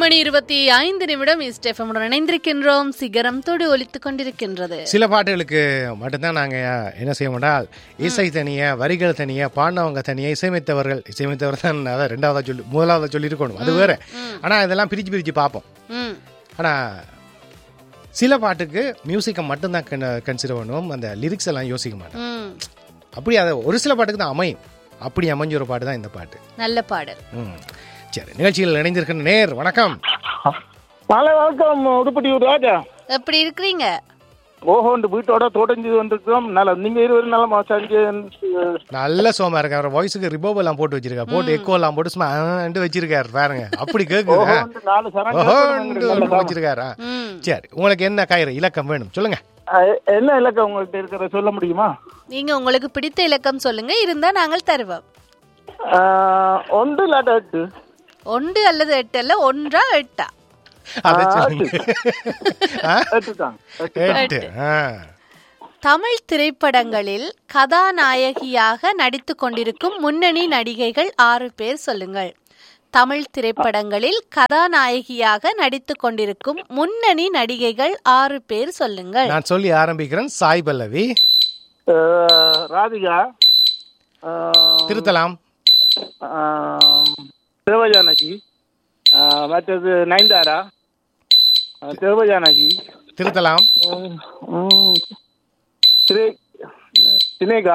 மணி இருபத்தி ஐந்து நிமிடம் இஸ்டெஃபமுடன் இணைந்திருக்கின்றோம் சிகரம் தொடு ஒலித்துக் கொண்டிருக்கின்றது சில பாட்டுகளுக்கு மட்டும்தான் நாங்க என்ன செய்ய மாட்டோம் இசை தனியா வரிகள் தனியா பாடினவங்க தனியா இசையமைத்தவர்கள் இசையமைத்தவர் தான் அதான் ரெண்டாவதா சொல்லி முதலாவதா சொல்லி இருக்கணும் அது வேற ஆனா இதெல்லாம் பிரிச்சு பிரிச்சு பார்ப்போம் ம் ஆனா சில பாட்டுக்கு மியூசிக்கை மட்டும்தான் கன்சிடர் பண்ணுவோம் அந்த லிரிக்ஸ் எல்லாம் யோசிக்க மாட்டோம் ம் அப்படி அது ஒரு சில பாட்டுக்கு தான் அமையும் அப்படி அமைஞ்ச ஒரு பாட்டு தான் இந்த பாட்டு நல்ல பாடல் ம் சரி நிகழ்ச்சியில் இணைந்திருக்கிற நேர் வணக்கம் மாலை வணக்கம் உடுப்பட்டி ராஜா எப்படி இருக்கிறீங்க ஓஹோண்டு வீட்டோட தொடங்கி வந்திருக்கோம் நல்ல நீங்க இருவரும் நல்ல மாசாஞ்சு நல்ல சோமா இருக்காரு அவர் வாய்ஸுக்கு ரிபோப் எல்லாம் போட்டு வச்சிருக்காரு போட்டு எக்கோ எல்லாம் போட்டு சும்மா ஆண்டு வச்சிருக்காரு பாருங்க அப்படி கேக்குது ஓஹோண்டு நாலு ஓஹோண்டு சரம் வச்சிருக்காரா ம் சரி உங்களுக்கு என்ன கயிறு இலக்கம் வேணும் சொல்லுங்க என்ன இலக்கம் உங்கள்கிட்ட இருக்கிற சொல்ல முடியுமா நீங்க உங்களுக்கு பிடித்த இலக்கம் சொல்லுங்க இருந்தா நாங்கள் தருவோம் ஆஹ், ஒன்று இல்லாட்ட எட்டு ஒன்று அல்லது எட்டு அல்ல ஒன்றா எட்டா அதை சொல்லுங்க ஆ? எட்டு தான் எட்டு. எட்டு ஆ. தமிழ் திரைப்படங்களில் கதாநாயகியாக நடித்து கொண்டிருக்கும் முன்னணி நடிகைகள் ஆறு பேர் சொல்லுங்கள் தமிழ் திரைப்படங்களில் கதாநாயகியாக நடித்து கொண்டிருக்கும் முன்னணி நடிகைகள் ஆறு பேர் சொல்லுங்கள் நான் சொல்லி ஆரம்பிக்கிறேன் சாய் பல்லவி ஆஹ், ராதிகா ஆஹ், திருத்தலாம் ஆஹ், தேவஜானகி ஆஹ், மற்றது நயன்தாரா ஆஹ், தேவஜானகி திருத்தலாம் உம், உம், திரே- தினேகா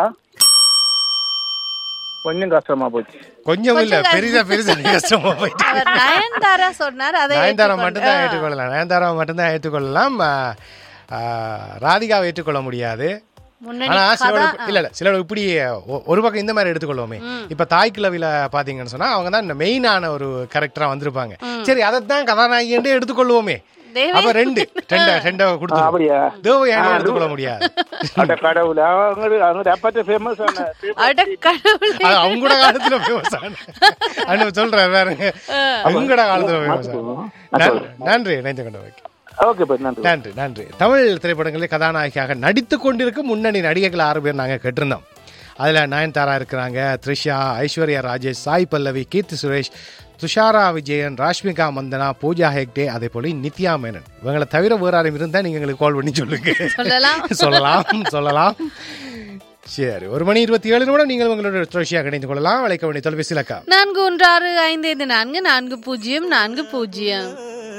கொஞ்சம் கஷ்டமா போச்சு கொஞ்சம் இல்ல பெரிதா பெரிதா கஷ்டமா போயிட்டு அவர் நயன்தாரா சொன்னார் அதை நயன்தாரா ஏற்றுக்கொண்டு- மட்டும்தான் ஏற்றுக்கொள்ளலாம் நயன்தாரா மட்டும்தான் ஏற்றுக்கொள்ளலாம் ஆ, ஆ, ராதிகாவை ஏற்றுக்கொள்ள முடியாது முன்னணி ஆனா கதா சிலர் இல்ல இல்ல சிலர் இப்படி ஒ- ஒரு பக்கம் இந்த மாதிரி எடுத்துக்கொள்வோமே இப்ப தாய் கிழவில பாத்தீங்கன்னு சொன்னா அவங்க தான் இந்த மெயினான ஒரு கேரக்டரா வந்திருப்பாங்க சரி அதைத்தான் கதாநாயகி எடுத்துக்கொள்வோமே தேவி அப்ப ரெண்டு ரெண்ட ரெண்ட கொடுத்துருவோம் அப்படியா தேவையான எடுத்துக்கொள்ள முடியாது அட கடவுள் அவங்க அவங்க அப்பத்த ஃபேமஸ் ஆன அட கடவுளே அது அவங்களோட காலத்துல ஃபேமஸ் ஆன சொல்றேன் வேறுங்க அவங்களோட காலத்துல ஃபேமஸ் நன்றி இணைந்து கொண்டவைக்கு ஓகே பட் நன்றி நன்றி நன்றி தமிழ் திரைப்படங்களில் கதாநாயகியாக நடித்து கொண்டிருக்கும் முன்னணி நடிகைகள் ஆறு பேர் நாங்கள் கேட்டிருந்தோம் அதில் நயன்தாரா இருக்கிறாங்க த்ரிஷா ஐஸ்வர்யா ராஜேஷ் சாய் பல்லவி கீர்த்தி சுரேஷ் துஷாரா விஜயன் ராஷ்மிகா மந்தனா பூஜா ஹெக்டே அதே போல நித்யா மேனன் இவங்களை தவிர வேறு யாரும் இருந்தால் நீங்கள் எங்களுக்கு கால் பண்ணி சொல்லுங்க சொல்லலாம் சொல்லலாம் சொல்லலாம் சரி ஒரு மணி இருபத்தி ஏழு நிமிடம் நீங்கள் உங்களோட துளசியாக இணைந்து கொள்ளலாம் அழைக்க வேண்டிய தொலைபேசி இலக்கா நான்கு ஒன்று ஆறு ஐந்து ஐந்து நான்கு நான்கு பூஜ்ஜியம் நான்கு பூஜ்ஜியம்